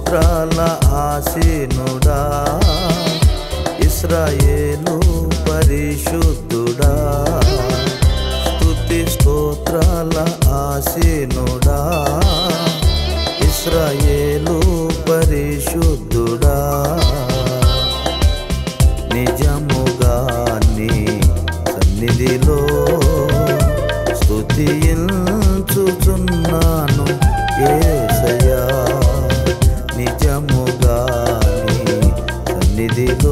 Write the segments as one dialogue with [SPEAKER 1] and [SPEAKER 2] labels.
[SPEAKER 1] స్తోత్రాల ఆసీనుడా ఇస్రాయేలు పరిశుద్ధుడా స్తుతి స్తోత్రాల ఆసీనుడా ఇస్రాయేలు పరిశుద్ధుడా నిజముగా నీ సన్నిధిలో స్తుతించుచున్నాను ఏసయ్యా నిజముగా నీ సన్నిధిలో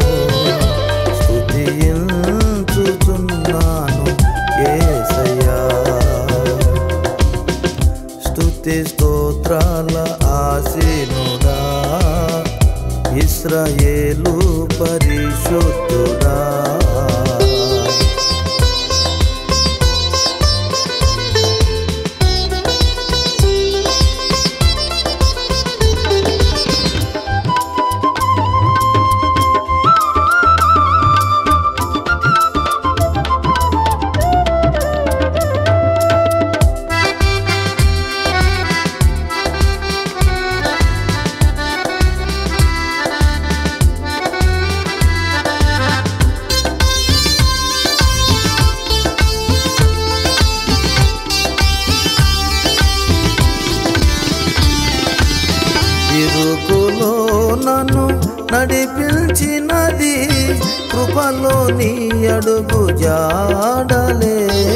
[SPEAKER 1] స్తుతించుచున్నాను ఏసయ్యా స్తుతి స్తోత్రాల ఆసీనుడా ఇస్రాయేలు పరిశుద్ధుడా ఇరుకులో నన్ను నడిపించినది కృపలో నీ అడుగు జాడలే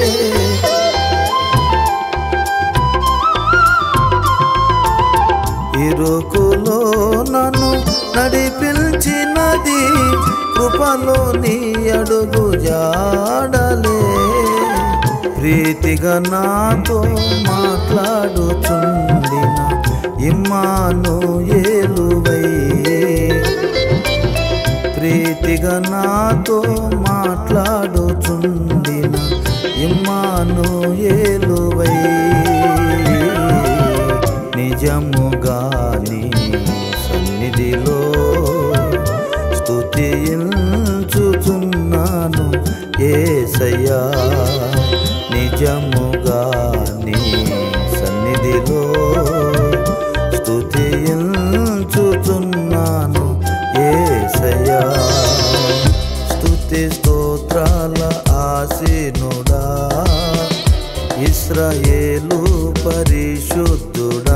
[SPEAKER 1] ఇరుకులో నన్ను నడిపించినది కృపలో నీ అడుగు జాడలే ప్రీతిగా నాతో మాట్లాడుచుండిన ఇమ్మాను ఏలువై ప్రీతిగా నాతో మాట్లాడుచుండిన ఇమ్మాను ఏలువై నిజముగా నీ సన్నిధిలో స్తుతించుచున్నాను ఏసయ్యా నిజముగా నీ సన్నిధిలో స్తుతించుచున్నాను ఏసయ్యా స్తుతి స్తోత్రాల ఆసీనుడా ఇస్రాయేలు పరిశుద్ధుడా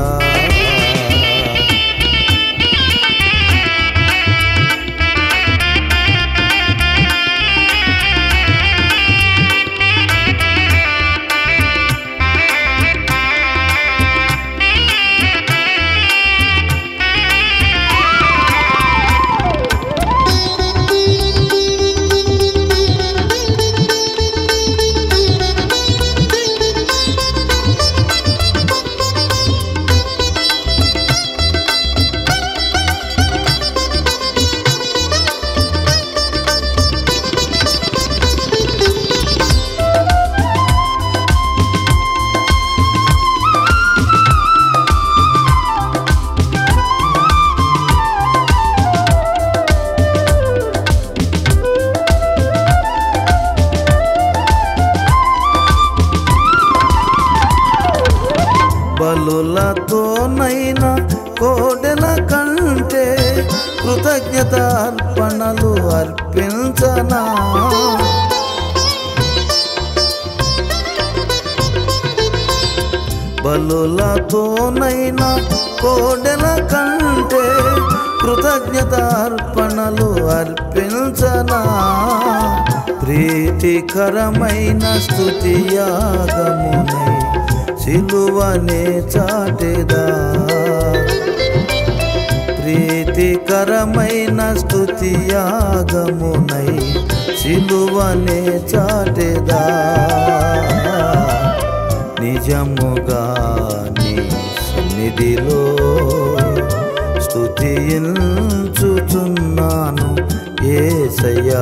[SPEAKER 1] బలులతోనైనా కోడెల కంటే కృతజ్ఞత అర్పణలు అర్పించనా బలులతోనైనా కోడెల కంటే కృతజ్ఞత అర్పణలు అర్పించనా ప్రీతికరమైన స్తుతి యాగమునై సిలువనే చాటెదా ప్రీతికరమైన స్తుతి యాగమునై సిలువనే చాటెదా నిజముగా నీ సన్నిధిలో స్తుతించుచున్నాను ఏసయ్యా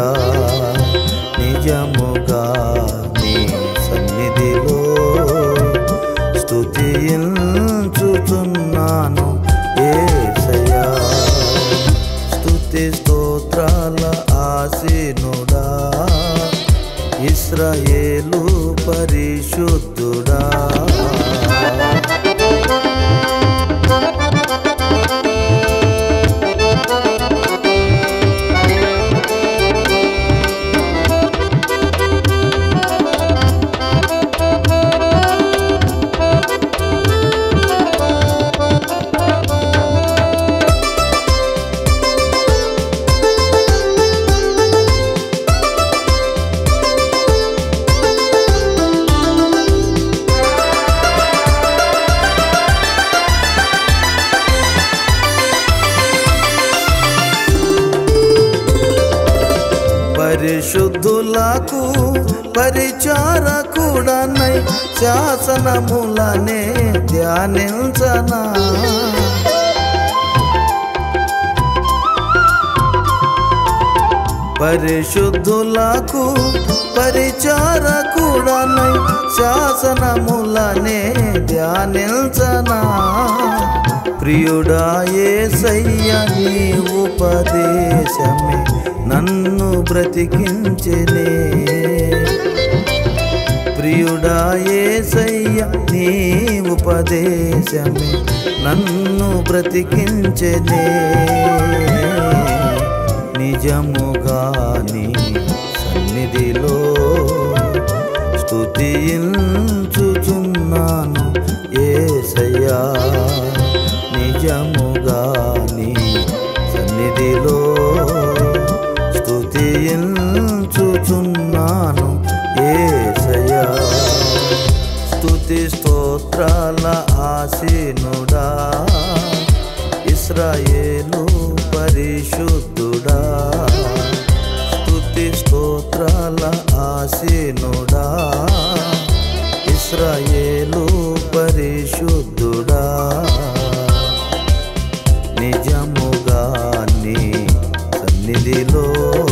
[SPEAKER 1] నిజముగా నీ సన్నిధిలో స్తుతించుచున్నాను ఏసయ్యా స్తుతి స్తోత్రాల ఆసీనుడా ఇస్రాయేలు పరిశుద్ధుడా పరిశుద్ధులకు పరిచారకుడనై శాసనములనే ధ్యానించనా పరిశుద్ధులకు పరిచారకుడనై శాసనములనే ధ్యానించనా ప్రియుడాయే సయ్య నీ ఉపదేశమే నన్ను బ్రతికించనే ప్రియుడాయే సయ్య నీ ఉపదేశమే నన్ను బ్రతికించనే నిజముగా నీ సన్నిధిలో స్తుతించుచున్నాను ఏసయ్యా నిజముగా నీ సన్నిధిలో స్తుతించుచున్నాను ఏసయ్యా స్తుతి స్తోత్రాల ఆసీనుడా ఇస్రాయేలు పరిశుద్ధుడా స్తుతి స్తోత్రాల ఆసీనుడా ఇస్రాయేలు పరిశుద్ధుడా నిజముగా నీ సన్నిధిలో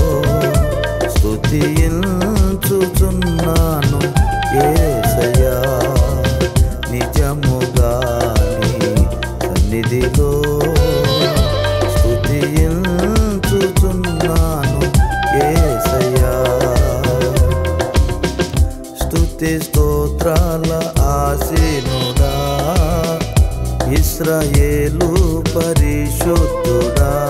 [SPEAKER 1] స్తుతించుచున్నాను ఏసయ్యా నిజముగా నీ సన్నిధిలో స్తుతించుచున్నాను ఏసయ్యా స్తుతి స్తోత్రాల ఆసీనుడా ఇస్రాయేలు పరిశుద్ధుడా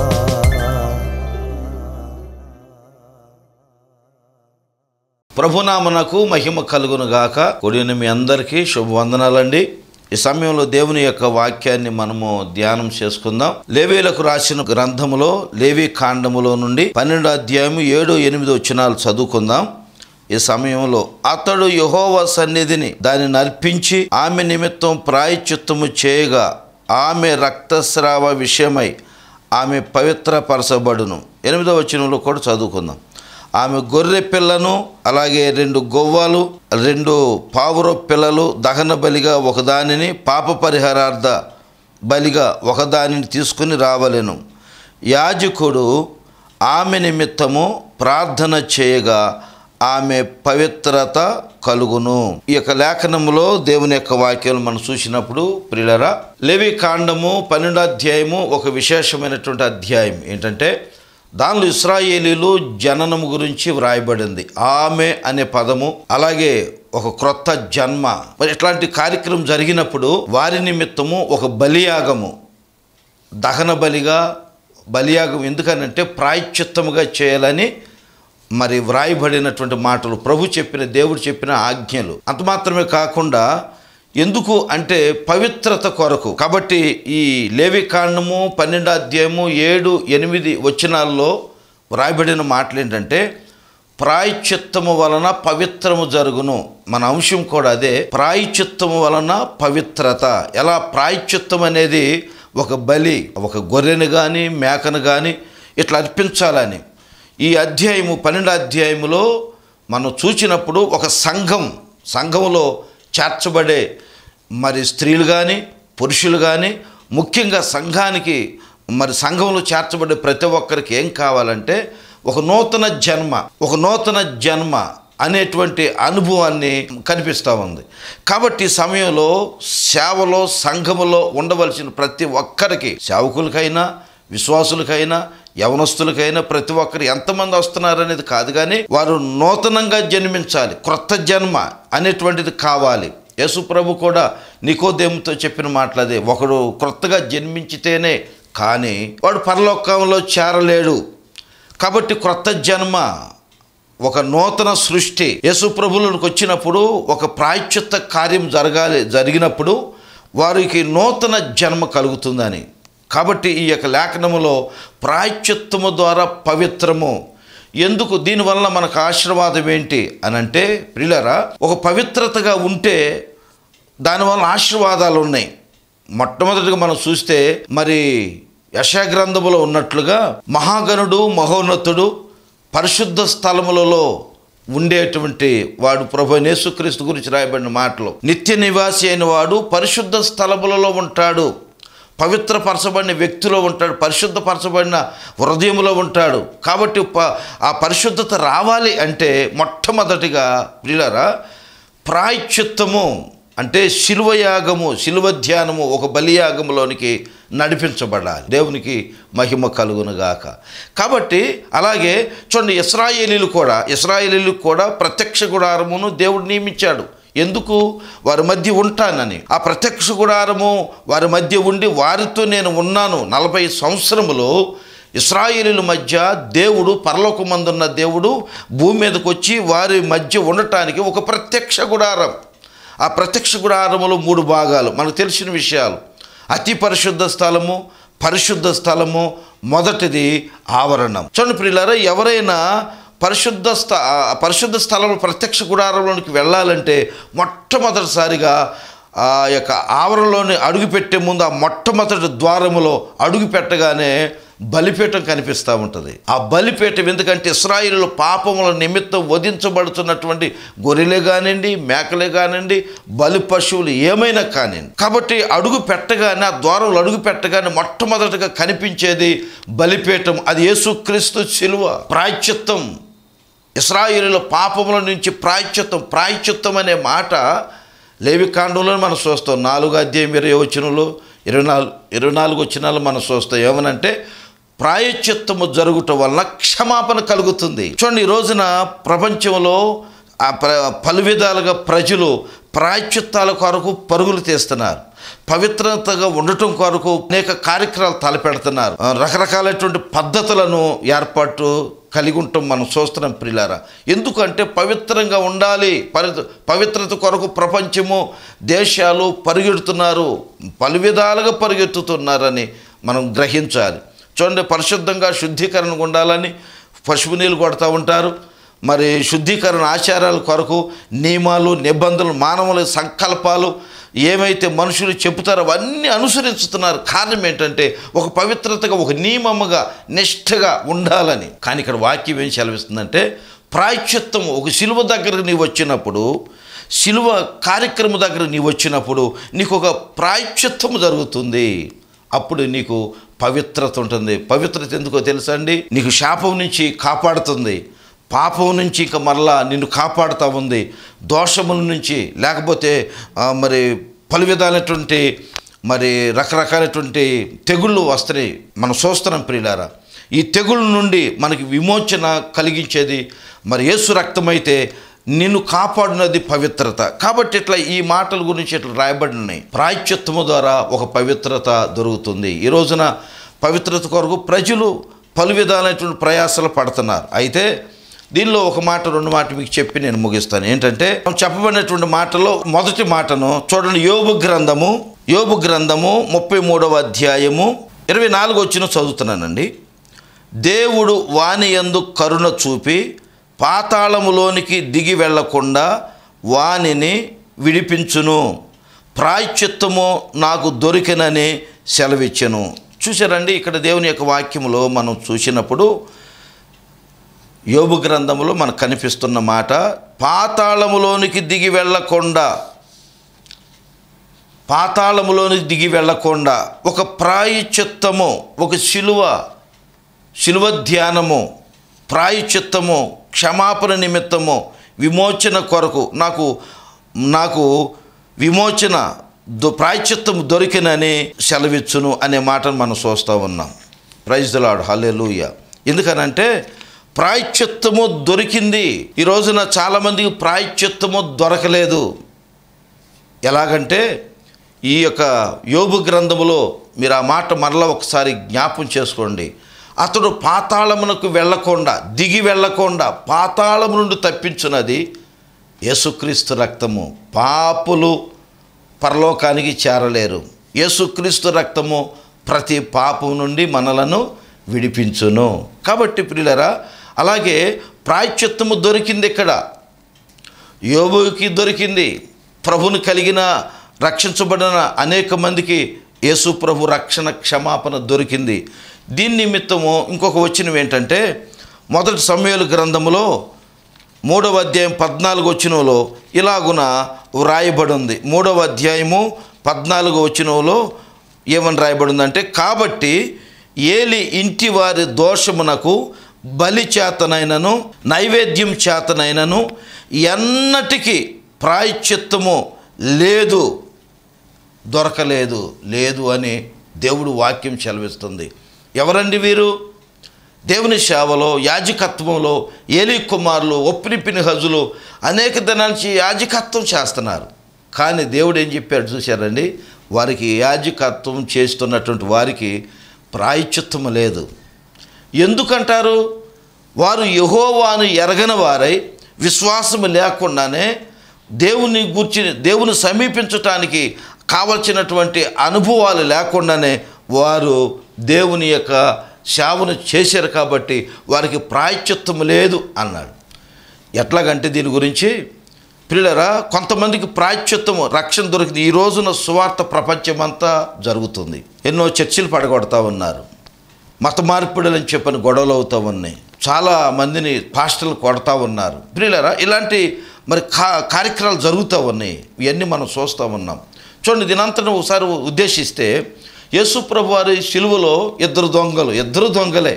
[SPEAKER 2] ప్రభునామనకు మహిమ కలుగును గాక కూడిన మీ అందరికీ శుభవందనాలండి ఈ సమయంలో దేవుని యొక్క వాక్యాన్ని మనము ధ్యానం చేసుకుందాం లేవీలకు రాసిన గ్రంథములో లేవి కాండములో నుండి పన్నెండు అధ్యాయం ఏడు ఎనిమిది వచ్చినాలు చదువుకుందాం ఈ సమయంలో అతడు యహోవ సన్నిధిని దానిని అర్పించి ఆమె నిమిత్తం ప్రాయచిత్తము చేయగా ఆమె రక్తస్రావ విషయమై ఆమె పవిత్రపరచబడును ఎనిమిదవ వచనంలో కూడా చదువుకుందాం ఆమె గొర్రె పిల్లను అలాగే రెండు గొవ్వలు రెండు పావుర పిల్లలు దహన బలిగా ఒకదానిని పాప పరిహారార్థ బలిగా ఒకదానిని తీసుకుని రావలెను యాజకుడు ఆమె నిమిత్తము ప్రార్థన చేయగా ఆమె పవిత్రత కలుగును ఈ యొక్క లేఖనములో దేవుని యొక్క వాక్యాలు మనం చూసినప్పుడు ప్రియులరా లేవి కాండము పన్నెండో అధ్యాయము ఒక విశేషమైనటువంటి అధ్యాయం ఏంటంటే దానిలో ఇస్రాయేలీలు జననము గురించి వ్రాయబడింది ఆమె అనే పదము అలాగే ఒక క్రొత్త జన్మ మరి ఇట్లాంటి కార్యక్రమం జరిగినప్పుడు వారి నిమిత్తము ఒక బలియాగము దహన బలిగా బలియాగం ఎందుకనంటే ప్రాయశ్చిత్తముగా చేయాలని మరి వ్రాయబడినటువంటి మాటలు ప్రభు చెప్పిన దేవుడు చెప్పిన ఆజ్ఞలు అంత మాత్రమే కాకుండా ఎందుకు అంటే పవిత్రత కొరకు కాబట్టి ఈ లేవి కాండము పన్నెండు అధ్యాయము ఏడు ఎనిమిది వచనాల్లో వ్రాయబడిన మాటలు ఏంటంటే ప్రాయచిత్తము వలన పవిత్రము జరుగును మన అంశం కూడా అదే ప్రాయచిత్తము వలన పవిత్రత ఎలా ప్రాయచిత్తం అనేది ఒక బలి ఒక గొర్రెను కానీ మేకను కానీ ఇట్లా అర్పించాలని ఈ అధ్యాయము పన్నెండు అధ్యాయములో మనం చూచినప్పుడు ఒక సంఘం సంఘంలో చేర్చబడే మరి స్త్రీలు కానీ పురుషులు కానీ ముఖ్యంగా సంఘానికి మరి సంఘంలో చేర్చబడే ప్రతి ఒక్కరికి ఏం కావాలంటే ఒక నూతన జన్మ ఒక నూతన జన్మ అనేటువంటి అనుభవాన్ని కనిపిస్తూ ఉంది కాబట్టి ఈ సమయంలో సేవలో సంఘములో ఉండవలసిన ప్రతి ఒక్కరికి సేవకులకైనా విశ్వాసులకైనా యవనస్తులకైనా ప్రతి ఒక్కరు ఎంతమంది వస్తున్నారు అనేది కాదు కానీ వారు నూతనంగా జన్మించాలి క్రొత్త జన్మ అనేటువంటిది కావాలి యేసు ప్రభు కూడా నికోదేముతో చెప్పిన మాటలదే ఒకడు క్రొత్తగా జన్మించితేనే కానీ వాడు పరలోకంలో చేరలేడు కాబట్టి క్రొత్త జన్మ ఒక నూతన సృష్టి యేసు ప్రభువులకు వచ్చినప్పుడు ఒక ప్రాయశ్చిత్త కార్యం జరగాలి జరిగినప్పుడు వారికి నూతన జన్మ కలుగుతుందని కాబట్టి ఈ యొక్క లేఖనములో ప్రాయశ్చిత్తము ద్వారా పవిత్రము ఎందుకు దీనివల్ల మనకు ఆశీర్వాదం ఏంటి అని అంటే ప్రియులరా ఒక పవిత్రతగా ఉంటే దానివల్ల ఆశీర్వాదాలు ఉన్నాయి మొట్టమొదటిగా మనం చూస్తే మరి యశాగ్రంథములో ఉన్నట్లుగా మహాగణుడు మహోన్నతుడు పరిశుద్ధ స్థలములలో ఉండేటువంటి వాడు ప్రభు యేసుక్రీస్తు గురించి రాయబడిన మాటలు నిత్య నివాసి అయిన వాడు పరిశుద్ధ స్థలములలో ఉంటాడు పవిత్రపరచబడిన వ్యక్తిలో ఉంటాడు పరిశుద్ధపరచబడిన హృదయంలో ఉంటాడు కాబట్టి ప- ఆ పరిశుద్ధత రావాలి అంటే మొట్టమొదటిగా ప్రియులారా ప్రాయశ్చిత్తము అంటే శిలువ యాగము శిలువ ధ్యానము ఒక బలియాగములోనికి నడిపించబడాలి దేవునికి మహిమ కలుగునుగాక కాబట్టి అలాగే చూడండి ఇస్రాయేలీలు కూడా ఇస్రాయేలీలు కూడా ప్రత్యక్ష గుడారమును దేవుడు నియమించాడు ఎందుకు వారి మధ్య ఉంటానని ఆ ప్రత్యక్ష గుడారము వారి మధ్య ఉండి వారితో నేను ఉన్నాను నలభై సంవత్సరములో ఇస్రాయేలీల మధ్య దేవుడు పరలోకమందున్న దేవుడు భూమి మీదకి వచ్చి వారి మధ్య ఉండటానికి ఒక ప్రత్యక్ష గుడారం ఆ ప్రత్యక్ష గుడారములో మూడు భాగాలు మనకు తెలిసిన విషయాలు అతి పరిశుద్ధ స్థలము పరిశుద్ధ స్థలము మొదటిది ఆవరణం చూడండి ప్రియులారా ఎవరైనా పరిశుద్ధ స్థ ఆ పరిశుద్ధ స్థలం ప్రత్యక్ష గుడారంలోనికి వెళ్ళాలంటే మొట్టమొదటిసారిగా ఆ యొక్క ఆవరణలోని అడుగుపెట్టే ముందు ఆ మొట్టమొదటి ద్వారములో అడుగు పెట్టగానే బలిపీఠం కనిపిస్తూ ఉంటుంది ఆ బలిపీఠం ఎందుకంటే ఇస్రాయిలు పాపముల నిమిత్తం వధించబడుతున్నటువంటి గొర్రెలే కానివ్వండి మేకలే కానివ్వండి బలి పశువులు ఏమైనా కానివ్వండి కాబట్టి అడుగు పెట్టగానే ఆ ద్వారంలో అడుగు పెట్టగానే మొట్టమొదటిగా కనిపించేది బలిపీఠం అది యేసుక్రీస్తు శిలువ ప్రాయశ్చిత్తం ఇస్రాయిలుల పాపముల నుంచి ప్రాయశ్చిత్తం ప్రాయశ్చిత్తం అనే మాట లేవికాండంలో మనం చూస్తాం నాలుగు అధ్యాయం ఇరవై వచనంలో ఇరవై నాలుగు ఇరవై నాలుగు వచనాలు మనం చూస్తాం ఏమనంటే ప్రాయశ్చిత్తము జరుగుట వలన క్షమాపణ కలుగుతుంది చూడండి ఈ రోజున ప్రపంచంలో ఆ ప్ర పలు విధాలుగా ప్రజలు ప్రాయశ్చిత్తాల కొరకు పరుగులు తీస్తున్నారు పవిత్రతగా ఉండటం కొరకు అనేక కార్యక్రమాలు తలపెడుతున్నారు ఆ, రకరకాలైనటువంటి పద్ధతులను ఏర్పాటు కలిగి ఉంటాం మనం చూస్తున్నాం ప్రిలారా ఎందుకంటే పవిత్రంగా ఉండాలి పరి పవిత్రత కొరకు ప్రపంచము దేశాలు పరిగెడుతున్నారు పలు విధాలుగా పరిగెత్తుతున్నారని మనం గ్రహించాలి చూడండి పరిశుద్ధంగా శుద్ధీకరణ ఉండాలని పసుపు నీళ్ళు కొడతా ఉంటారు మరి శుద్ధీకరణ ఆచారాల కొరకు నియమాలు నిబంధనలు మానవుల సంకల్పాలు ఏమైతే మనుషులు చెబుతారో అవన్నీ అనుసరిస్తున్నారు కారణం ఏంటంటే ఒక పవిత్రతగా ఒక నియమముగా నిష్ఠగా ఉండాలని కానీ ఇక్కడ వాక్యం ఏం సెలవిస్తుందంటే ప్రాయశ్చిత్తం ఒక శిలువ దగ్గరకు నీవు వచ్చినప్పుడు శిలువ కార్యక్రమం దగ్గర నీవు వచ్చినప్పుడు నీకు ఒక ప్రాయశ్చిత్తము జరుగుతుంది అప్పుడు నీకు పవిత్రత ఉంటుంది పవిత్రత ఎందుకో తెలుసా అండి నీకు శాపం నుంచి కాపాడుతుంది పాపం నుంచి ఇక మరలా నిన్ను కాపాడుతూ ఉంది దోషముల నుంచి లేకపోతే ఆ, మరి పలు విధాలైనటువంటి మరి రకరకాలైనటువంటి తెగుళ్ళు వస్తున్నాయి మనం చూస్తున్నాం ప్రియులారా ఈ తెగుళ్ళ నుండి మనకి విమోచన కలిగించేది మరి యేసు రక్తమైతే నిన్ను కాపాడినది పవిత్రత కాబట్టి ఇట్లా ఈ మాటల గురించి ఇట్లా రాయబడి ఉన్నాయి ప్రాయశ్చిత్తము ద్వారా ఒక పవిత్రత దొరుకుతుంది ఈ రోజున పవిత్రత కొరకు ప్రజలు పలు విధాలైనటువంటి ప్రయాసాలు పడుతున్నారు అయితే దీనిలో ఒక మాట రెండు మాట మీకు చెప్పి నేను ముగిస్తాను ఏంటంటే చెప్పబడినటువంటి మాటలో మొదటి మాటను చూడండి యోబు గ్రంథము యోబు గ్రంథము ముప్పై మూడవ అధ్యాయము ఇరవై నాలుగు వచ్చిన చదువుతున్నానండి దేవుడు వాని యందు కరుణ చూపి పాతాళములోనికి దిగి వెళ్లకుండా వానిని విడిపించును ప్రాయశ్చిత్తము నాకు దొరికినని సెలవిచ్చెను చూసారండి ఇక్కడ దేవుని యొక్క వాక్యములో మనం చూసినప్పుడు యోబు గ్రంథములో మనకు కనిపిస్తున్న మాట పాతాళములోనికి దిగి వెళ్ళకుండా పాతాళములోనికి దిగి వెళ్ళకుండా ఒక ప్రాయచిత్తము ఒక శిలువ శిలువ ధ్యానము ప్రాయచిత్తము క్షమాపణ నిమిత్తము విమోచన కొరకు నాకు నాకు విమోచన దొ ప్రాయచిత్తం దొరికినని సెలవిచ్చును అనే మాటను మనం చూస్తూ ఉన్నాం ప్రైజ్ దలాడు హల్లెలూయ ఎందుకనంటే ప్రాయచిత్తము దొరికింది ఈ రోజున చాలామందికి ప్రాయచిత్తము దొరకలేదు ఎలాగంటే ఈ యొక్క యోబు గ్రంథములో మీరు ఆ మాట మరలా ఒకసారి జ్ఞాపం చేసుకోండి అతడు పాతాళమునకు వెళ్ళకుండా దిగి వెళ్ళకుండా పాతాళము నుండి తప్పించున్నది యేసుక్రీస్తు రక్తము పాపులు పరలోకానికి చేరలేరు యేసుక్రీస్తు రక్తము ప్రతి పాపం నుండి మనలను విడిపించును కాబట్టి ప్రియులరా అలాగే ప్రాయశ్చిత్తము దొరికింది ఇక్కడ యోబుకి దొరికింది ప్రభుని కలిగిన రక్షించబడిన అనేక మందికి యేసు ప్రభు రక్షణ క్షమాపణ దొరికింది దీని నిమిత్తము ఇంకొక వచ్చినవి ఏంటంటే మొదటి సమయాల గ్రంథములో మూడవ అధ్యాయం పద్నాలుగు వచ్చినలో ఇలాగున వ్రాయబడి ఉంది మూడవ అధ్యాయము పద్నాలుగు వచ్చినలో ఏమని రాయబడి ఉందంటే కాబట్టి ఏలి ఇంటి వారి దోషమునకు బలి చేతనైనను నైవేద్యం చేతనైనను ఎన్నటికీ ప్రాయశ్చిత్తము లేదు దొరకలేదు లేదు అని దేవుడు వాక్యం సెలవిస్తుంది ఎవరండి వీరు దేవుని సేవలో యాజకత్వంలో ఏలి కుమారులు ఒప్పిని పినిహజులు అనేక దినాల నుంచి యాజకత్వం చేస్తున్నారు కానీ దేవుడు ఏం చెప్పాడు చూశారండి వారికి యాజకత్వం చేస్తున్నటువంటి వారికి ప్రాయశ్చిత్తం లేదు ఎందుకంటారు వారు యహోవాను ఎరగని వారై విశ్వాసం లేకుండానే దేవుని గుర్చి దేవుని సమీపించటానికి కావలసినటువంటి అనుభవాలు లేకుండానే వారు దేవుని యొక్క సేవను చేశారు కాబట్టి వారికి ప్రాయశ్చిత్తం లేదు అన్నాడు ఎట్లాగంటే దీని గురించి పిల్లరా కొంతమందికి ప్రాయశ్చిత్తము రక్షణ దొరికింది ఈ రోజున సువార్త ప్రపంచమంతా జరుగుతుంది ఎన్నో చర్చిలు పడగొడతా ఉన్నారు మత మార్పిడులని చెప్పని గొడవలు అవుతూ ఉన్నాయి చాలా మందిని పాస్టర్లు కొడతా ఉన్నారు ప్రియులరా ఇలాంటి మరి కా కార్యక్రమాలు జరుగుతూ ఉన్నాయి ఇవన్నీ మనం చూస్తూ ఉన్నాం చూడండి దీనంతరం ఒకసారి ఉద్దేశిస్తే యేసు ప్రభు వారి శిలువలో ఇద్దరు దొంగలు ఇద్దరు దొంగలే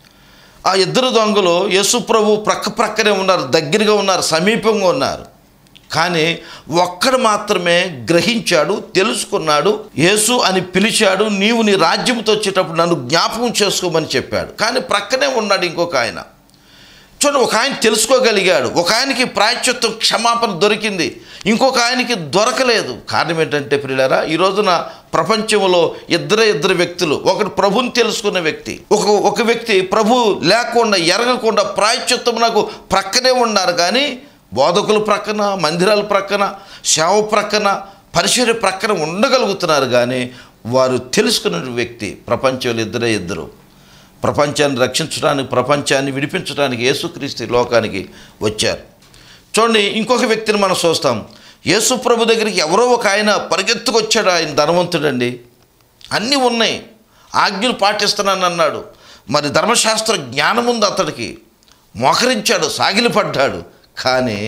[SPEAKER 2] ఆ ఇద్దరు దొంగలు యేసు ప్రభు ప్రక్క ప్రక్కనే ఉన్నారు దగ్గరగా ఉన్నారు సమీపంగా ఉన్నారు కానీ ఒక్కడు మాత్రమే గ్రహించాడు తెలుసుకున్నాడు యేసు అని పిలిచాడు నీవు నీ రాజ్యంతో వచ్చేటప్పుడు నన్ను జ్ఞాపకం చేసుకోమని చెప్పాడు కానీ ప్రక్కనే ఉన్నాడు ఇంకొక ఆయన చూడండి ఒక ఆయన తెలుసుకోగలిగాడు ఒక ఆయనకి ప్రాయశ్చిత్తం క్షమాపణ దొరికింది ఇంకొక ఆయనకి దొరకలేదు కారణం ఏంటంటే ప్రియులారా ఈ రోజున ప్రపంచంలో ఇద్దరే ఇద్దరు వ్యక్తులు ఒకటి ప్రభుని తెలుసుకున్న వ్యక్తి ఒక ఒక వ్యక్తి ప్రభు లేకుండా ఎరగకుండా ప్రాయశ్చిత్తం నాకు ప్రక్కనే ఉన్నారు కానీ బోధకుల ప్రక్కన మందిరాల ప్రక్కన సేవ ప్రక్కన పరిచయ ప్రక్కన ఉండగలుగుతున్నారు కానీ వారు తెలుసుకున్న వ్యక్తి ప్రపంచంలో ఇద్దరే ఇద్దరు ప్రపంచాన్ని రక్షించడానికి ప్రపంచాన్ని విడిపించడానికి యేసుక్రీస్తు ఈ లోకానికి వచ్చారు చూడండి ఇంకొక వ్యక్తిని మనం చూస్తాం యేసు ప్రభు దగ్గరికి ఎవరో ఒక ఆయన పరిగెత్తుకొచ్చాడు ఆయన ధనవంతుడండి అన్నీ ఉన్నాయి ఆజ్ఞలు పాటిస్తున్నాను అన్నాడు మరి ధర్మశాస్త్ర జ్ఞానం ఉంది అతడికి మోకరించాడు సాగిలపడ్డాడు కానీ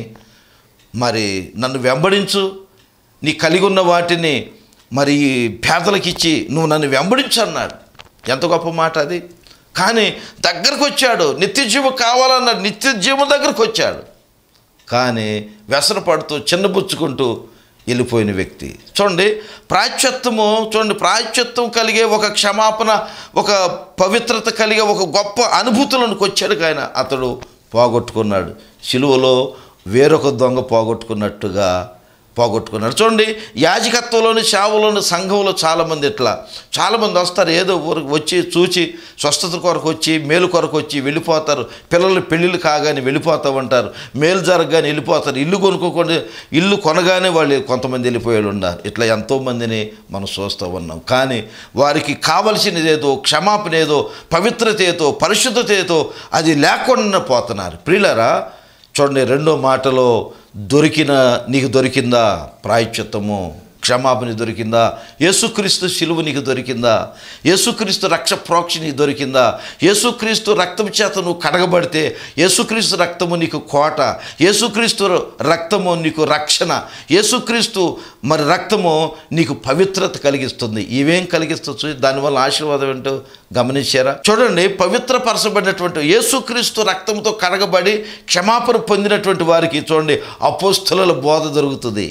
[SPEAKER 2] మరి నన్ను వెంబడించు నీ కలిగి ఉన్న వాటిని మరి ఈ పేదలకిచ్చి నువ్వు నన్ను వెంబడించు అన్నాడు ఎంత గొప్ప మాట అది కానీ దగ్గరకు వచ్చాడు నిత్యజీవం కావాలన్నాడు నిత్యజీవం దగ్గరకు వచ్చాడు కానీ వ్యసన పడుతూ చిన్నబుచ్చుకుంటూ వెళ్ళిపోయిన వ్యక్తి చూడండి ప్రాయశ్చిత్తము చూడండి ప్రాయశ్చిత్తం కలిగే ఒక క్షమాపణ ఒక పవిత్రత కలిగే ఒక గొప్ప అనుభూతులకు వచ్చాడు ఆయన అతడు పోగొట్టుకున్నాడు సిలువలో వేరొక దొంగ పోగొట్టుకున్నట్టుగా పోగొట్టుకున్నాడు చూడండి యాజకత్వంలోని సేవలోని సంఘంలో చాలామంది ఇట్లా చాలామంది వస్తారు ఏదో ఊరికి వచ్చి చూచి స్వస్థత కొరకు వచ్చి మేలు కొరకు వచ్చి వెళ్ళిపోతారు పిల్లలు పెళ్ళిళ్ళు కాగానే వెళ్ళిపోతూ ఉంటారు మేలు జరగగానే వెళ్ళిపోతారు ఇల్లు కొనుక్కోకుండా ఇల్లు కొనగానే వాళ్ళు కొంతమంది వెళ్ళిపోయాడు ఉన్నారు ఇట్లా ఎంతోమందిని మనం చూస్తూ ఉన్నాం కానీ వారికి కావలసినది ఏదో క్షమాపణ ఏదో పవిత్రత ఏదో పరిశుద్ధత ఏదో అది లేకుండా పోతున్నారు ప్రియులరా చూడండి రెండో మాటలో దొరికిన నీకు దొరికిందా ప్రాయశ్చిత్తము క్షమాపణ దొరికిందా యేసుక్రీస్తు శిలువ నీకు దొరికిందా యేసుక్రీస్తు రక్ష ప్రోక్ష నీకు దొరికిందా యేసుక్రీస్తు రక్తం చేత నువ్వు కడగబడితే యేసుక్రీస్తు రక్తము నీకు కోట యేసుక్రీస్తు రక్తము నీకు రక్షణ యేసుక్రీస్తు మరి రక్తము నీకు పవిత్రత కలిగిస్తుంది ఇవేం కలిగిస్తుంది దానివల్ల ఆశీర్వాదం ఏంటో గమనించారా చూడండి పవిత్రపరచబడినటువంటి యేసుక్రీస్తు రక్తంతో కడగబడి క్షమాపణ పొందినటువంటి వారికి చూడండి అపోస్తుల బోధ దొరుకుతుంది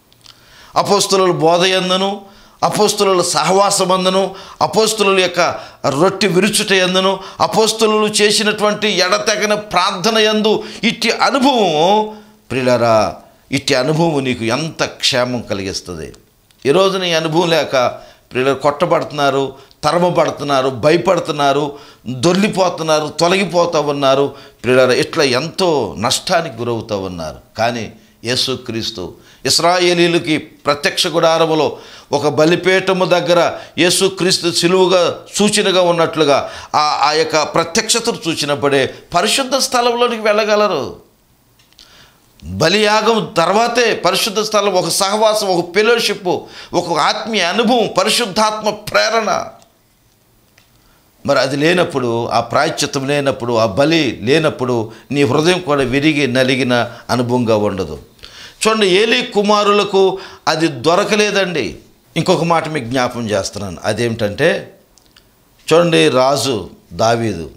[SPEAKER 2] అపోస్తుల బోధ ఎందును అపోస్తుల సహవాసమందును అపోస్తుల యొక్క రొట్టె విరుచుట ఎందును అపోస్తులు చేసినటువంటి ఎడతెగని ప్రార్థన ఎందు ఇట్టి అనుభవం ప్రిలరా ఇట్టి అనుభవం నీకు ఎంత క్షేమం కలిగిస్తుంది ఈ రోజున ఈ అనుభవం లేక ప్రియులు కొట్టబడుతున్నారు తరమబడుతున్నారు భయపడుతున్నారు దొర్లిపోతున్నారు తొలగిపోతూ ఉన్నారు ప్రియుల ఇట్లా ఎంతో నష్టానికి గురవుతూ ఉన్నారు కానీ యేసుక్రీస్తు ఇస్రాయేలీలకి ప్రత్యక్ష గుడారములో ఒక బలిపీఠము దగ్గర యేసుక్రీస్తు సిలువుగా సూచనగా ఉన్నట్లుగా ఆ ఆ యొక్క ప్రత్యక్షతను చూచినప్పుడే పరిశుద్ధ స్థలంలోనికి వెళ్ళగలరు బలియాగం తర్వాతే పరిశుద్ధ స్థలం ఒక సహవాసం ఒక ఫెలోషిప్ ఒక ఆత్మీయ అనుభవం పరిశుద్ధాత్మ ప్రేరణ మరి అది లేనప్పుడు ఆ ప్రాయశ్చిత్తం లేనప్పుడు ఆ బలి లేనప్పుడు నీ హృదయం కూడా విరిగి నలిగిన అనుభవంగా ఉండదు చూడండి ఏలి కుమారులకు అది దొరకలేదండి ఇంకొక మాట మీకు జ్ఞాపం చేస్తున్నాను అదేమిటంటే చూడండి రాజు దావీదు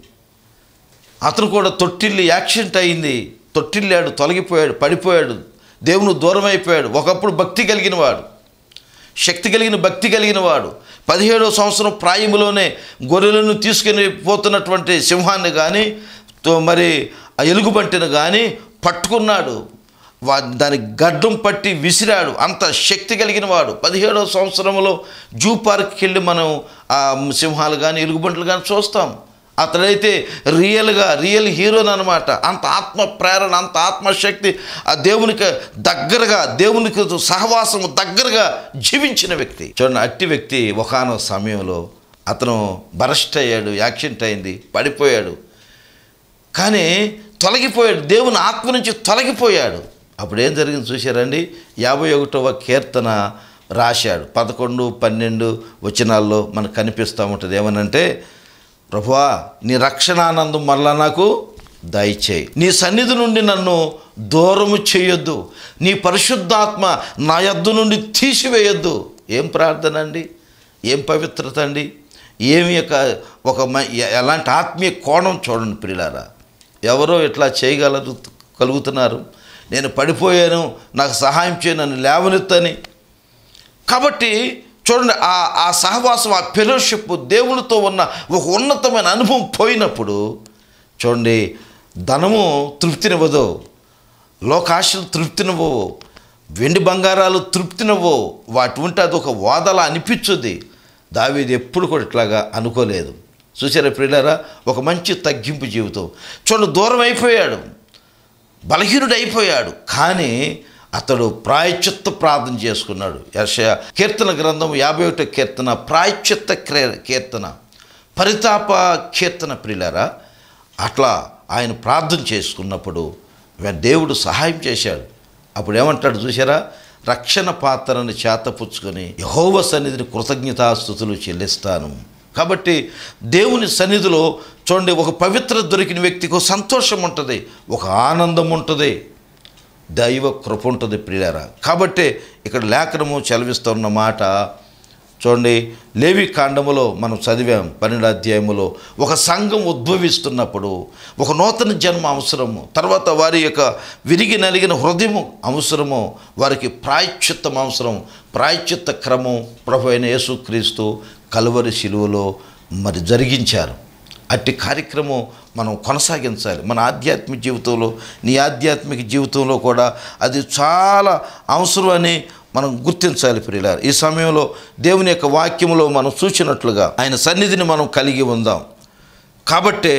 [SPEAKER 2] అతను కూడా తొట్టిల్లి యాక్సిడెంట్ అయింది తొట్టిల్లాడు తొలగిపోయాడు పడిపోయాడు దేవుని దూరం అయిపోయాడు ఒకప్పుడు భక్తి కలిగిన వాడు శక్తి కలిగిన భక్తి కలిగిన వాడు పదిహేడో సంవత్సరం ప్రాయములోనే గొర్రెలను తీసుకుని పోతున్నటువంటి సింహాన్ని కానీ తో- మరి ఆ ఎలుగుబంటిని కానీ పట్టుకున్నాడు వా దాని గడ్డం పట్టి విసిరాడు అంత శక్తి కలిగిన వాడు పదిహేడవ సంవత్సరంలో జూ పార్క్కి వెళ్ళి మనం ఆ సింహాలు కానీ ఎలుగుబంట్లు కానీ చూస్తాం అతడైతే రియల్గా రియల్ హీరోని అనమాట అంత ఆత్మ ప్రేరణ అంత ఆత్మశక్తి ఆ దేవునికి దగ్గరగా దేవునికి సహవాసము దగ్గరగా జీవించిన వ్యక్తి చూడండి అట్టి వ్యక్తి ఒకనొక సమయంలో అతను బరస్ట్ అయ్యాడు యాక్సిడెంట్ అయింది పడిపోయాడు కానీ తొలగిపోయాడు దేవుని ఆత్మ నుంచి తొలగిపోయాడు అప్పుడు ఏం జరిగింది చూశారండి యాభై ఒకటవ కీర్తన రాశాడు పదకొండు పన్నెండు వచనాల్లో మనకు కనిపిస్తూ ఉంటుంది ఏమనంటే ప్రభువా నీ రక్షణానందం మరలా నాకు దయచేయి నీ సన్నిధి నుండి నన్ను దూరము చేయొద్దు నీ పరిశుద్ధాత్మ నా యొద్ద నుండి తీసివేయొద్దు ఏం ప్రార్థన అండి ఏం పవిత్రత అండి ఏమి యొక్క ఒక మ- ఎ- ఎలాంటి ఆత్మీయ కోణం చూడండి ప్రియులారా ఎవరో ఇట్లా చేయగలరు కలుగుతున్నారు నేను పడిపోయాను నాకు సహాయం చేయ నన్ను లేవనెత్తని కాబట్టి చూడండి ఆ ఆ సహవాసం ఆ ఫెలోషిప్ దేవునితో ఉన్న ఒక ఉన్నతమైన అనుభవం పోయినప్పుడు చూడండి ధనము తృప్తినివ్వదు లోకాశలు తృప్తినివ్వవు వెండి బంగారాలు తృప్తినివ్వవు వాటి ఉంటే అది ఒక వాదల అనిపించుద్ది దావీది ఎప్పుడు కూడా ఇట్లాగా అనుకోలేదు చూసారా ప్రియులారా ఒక మంచి తగ్గింపు జీవితం చూడండి దూరం అయిపోయాడు బలహీనుడు అయిపోయాడు కానీ అతడు ప్రాయచిత్త ప్రార్థన చేసుకున్నాడు యెషయా కీర్తన గ్రంథం యాభై ఒకటో కీర్తన ప్రాయచిత్త క్రే- కీర్తన పరితాప కీర్తన ప్రియులారా అట్లా ఆయన ప్రార్థన చేసుకున్నప్పుడు వె- దేవుడు సహాయం చేశాడు అప్పుడు ఏమంటాడు చూసారా రక్షణ పాత్రను చేతపుచ్చుకొని యహోవ సన్నిధిని కృతజ్ఞతాస్థుతులు చెల్లిస్తాను కాబట్టి దేవుని సన్నిధిలో చూడండి ఒక పవిత్ర దొరికిన వ్యక్తికి ఒక సంతోషం ఉంటుంది ఒక ఆనందం ఉంటుంది దైవ కృప ఉంటుంది ప్రియారా కాబట్టి ఇక్కడ లేఖనము చదివిస్తున్న మాట చూడండి లేవి కాండములో మనం చదివాం పన్నెండు అధ్యాయములో ఒక సంఘం ఉద్భవిస్తున్నప్పుడు ఒక నూతన జన్మ అవసరము తర్వాత వారి యొక్క విరిగి నలిగిన హృదయము అవసరము వారికి ప్రాయశ్చిత్తం అవసరం ప్రాయశ్చిత్త క్రమం ప్రభు అయిన యేసుక్రీస్తు కలువరి శిలువలో మరి జరిగించారు అట్టి కార్యక్రమం మనం కొనసాగించాలి మన ఆధ్యాత్మిక జీవితంలో నీ ఆధ్యాత్మిక జీవితంలో కూడా అది చాలా అవసరం అని మనం గుర్తించాలి ప్రియులారు ఈ సమయంలో దేవుని యొక్క వాక్యములో మనం చూసినట్లుగా ఆయన సన్నిధిని మనం కలిగి ఉందాం కాబట్టే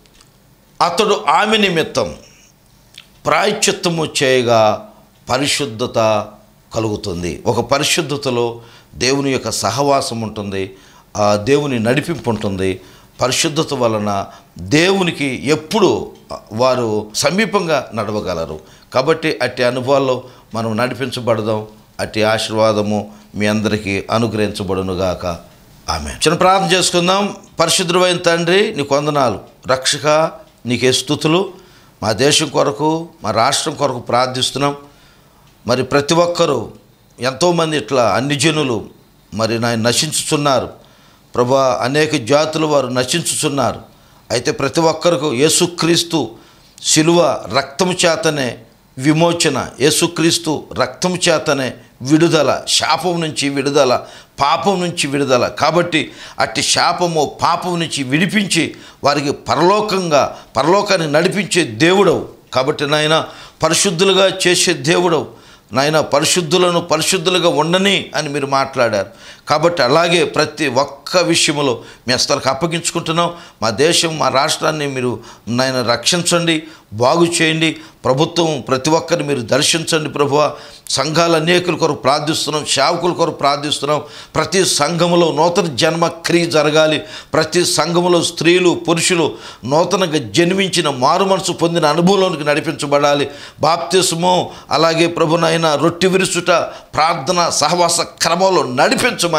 [SPEAKER 2] అతడు ఆమె నిమిత్తం ప్రాయశ్చిత్తము చేయగా పరిశుద్ధత కలుగుతుంది ఒక పరిశుద్ధతలో దేవుని యొక్క సహవాసం ఉంటుంది ఆ దేవుని నడిపింపు ఉంటుంది పరిశుద్ధత వలన దేవునికి ఎప్పుడు వారు సమీపంగా నడవగలరు కాబట్టి అట్టి అనుభవాల్లో మనం నడిపించబడదాం అట్టి ఆశీర్వాదము మీ అందరికీ అనుగ్రహించబడునుగాక ఆమె చిన్న ప్రార్థన చేసుకుందాం పరిశుద్ధమైన తండ్రి నీకు వందనాలు రక్షక నీకే స్థుతులు మా దేశం కొరకు మా రాష్ట్రం కొరకు ప్రార్థిస్తున్నాం మరి ప్రతి ఒక్కరూ ఎంతోమంది ఇట్లా అన్ని జనులు మరి నాయన నశించుచున్నారు ప్రభా అనేక జాతులు వారు నశించుచున్నారు అయితే ప్రతి ఒక్కరికి యేసుక్రీస్తు శిలువ రక్తము చేతనే విమోచన యేసుక్రీస్తు రక్తము చేతనే విడుదల శాపం నుంచి విడుదల పాపం నుంచి విడుదల కాబట్టి అట్టి శాపము పాపం నుంచి విడిపించి వారికి పరలోకంగా పరలోకాన్ని నడిపించే దేవుడవు కాబట్టి నాయన పరిశుద్ధులుగా చేసే దేవుడవు నాయన పరిశుద్ధులను పరిశుద్ధులుగా ఉండని అని మీరు మాట్లాడారు కాబట్టి అలాగే ప్రతి ఒక్క విషయంలో మీ హస్తాలకు అప్పగించుకుంటున్నాం మా దేశం మా రాష్ట్రాన్ని మీరు నాయన రక్షించండి బాగు చేయండి ప్రభుత్వం ప్రతి ఒక్కరిని మీరు దర్శించండి ప్రభువ సంఘాల అనేకుల కొరకు ప్రార్థిస్తున్నాం సేవకుల కొరకు ప్రార్థిస్తున్నాం ప్రతి సంఘములో నూతన జన్మ క్రియ జరగాలి ప్రతి సంఘములో స్త్రీలు పురుషులు నూతనంగా జన్మించిన మారు మనసు పొందిన అనుభవంలోనికి నడిపించబడాలి బాప్తిస్మో అలాగే ప్రభునైనా రొట్టె విరుచుట ప్రార్థన సహవాస క్రమంలో నడిపించమని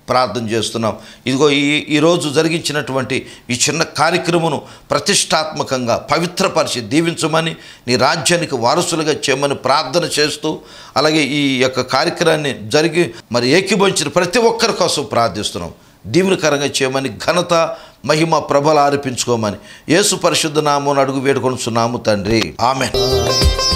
[SPEAKER 2] ప్రార్థన చేస్తున్నాం ఇదిగో ఈ ఈరోజు జరిగించినటువంటి ఈ చిన్న కార్యక్రమను ప్రతిష్టాత్మకంగా పవిత్రపరిచి దీవించమని నీ రాజ్యానికి వారసులుగా చేయమని ప్రార్థన చేస్తూ అలాగే ఈ యొక్క కార్యక్రమాన్ని జరిగి మరి ఏకీభవించిన ప్రతి ఒక్కరి కోసం ప్రార్థిస్తున్నాం దీవునికరంగా చేయమని ఘనత మహిమ ప్రభలు ఆరోపించుకోమని యేసు పరిశుద్ధ నామం అడుగు వేడుకొనుచున్నాము తండ్రి ఆమె